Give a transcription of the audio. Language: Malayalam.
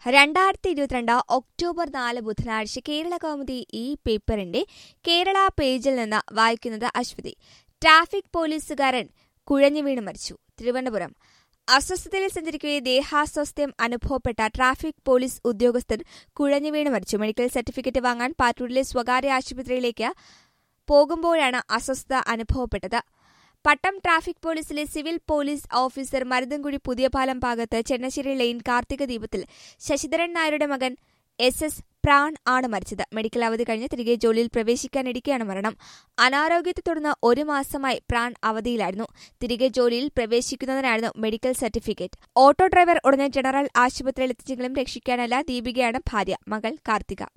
രണ്ടായിരത്തി ഇരുപത്തിരണ്ട് ഒക്ടോബർ നാല് ബുധനാഴ്ച കേരള കൗമുദി ഈ പേപ്പറിന്റെ കേരള പേജിൽ നിന്ന് വായിക്കുന്നത് അശ്വതി ട്രാഫിക് പോലീസുകാരൻ കുഴഞ്ഞു വീണ് മരിച്ചു തിരുവനന്തപുരം അസ്വസ്ഥതയിൽ സഞ്ചരിക്കവെ ദേഹാസ്വാസ്ഥ്യം അനുഭവപ്പെട്ട ട്രാഫിക് പോലീസ് ഉദ്യോഗസ്ഥർ കുഴഞ്ഞു വീണ് മരിച്ചു മെഡിക്കൽ സർട്ടിഫിക്കറ്റ് വാങ്ങാൻ പാറ്റൂരിലെ സ്വകാര്യ ആശുപത്രിയിലേക്ക് പോകുമ്പോഴാണ് അസ്വസ്ഥത അനുഭവപ്പെട്ടത് പട്ടം ട്രാഫിക് പോലീസിലെ civil police officer Maruthankuzhi Puthiyapalam ഭാഗത്ത് ചെന്നശ്ശേരി ലൈൻ കാർത്തിക ദീപത്തിൽ ശശിധരൻ നായരുടെ മകൻ എസ് എസ് പ്രാൺ ആണ് മരിച്ചത് മെഡിക്കൽ അവധി കഴിഞ്ഞ് തിരികെ ജോലിയിൽ പ്രവേശിക്കാനിരിക്കെയാണ് മരണം അനാരോഗ്യത്തെ തുടർന്ന് ഒരു മാസമായി പ്രാൺ അവധിയിലായിരുന്നു തിരികെ ജോലിയിൽ പ്രവേശിക്കുന്നതിനായിരുന്നു മെഡിക്കൽ സർട്ടിഫിക്കറ്റ് ഓട്ടോ ഡ്രൈവർ ഉടനെ ജനറൽ ആശുപത്രിയിൽ എത്തിച്ചെങ്കിലും രക്ഷിക്കാനല്ല ദീപികയാണ് ഭാര്യ മകൾ കാർത്തിക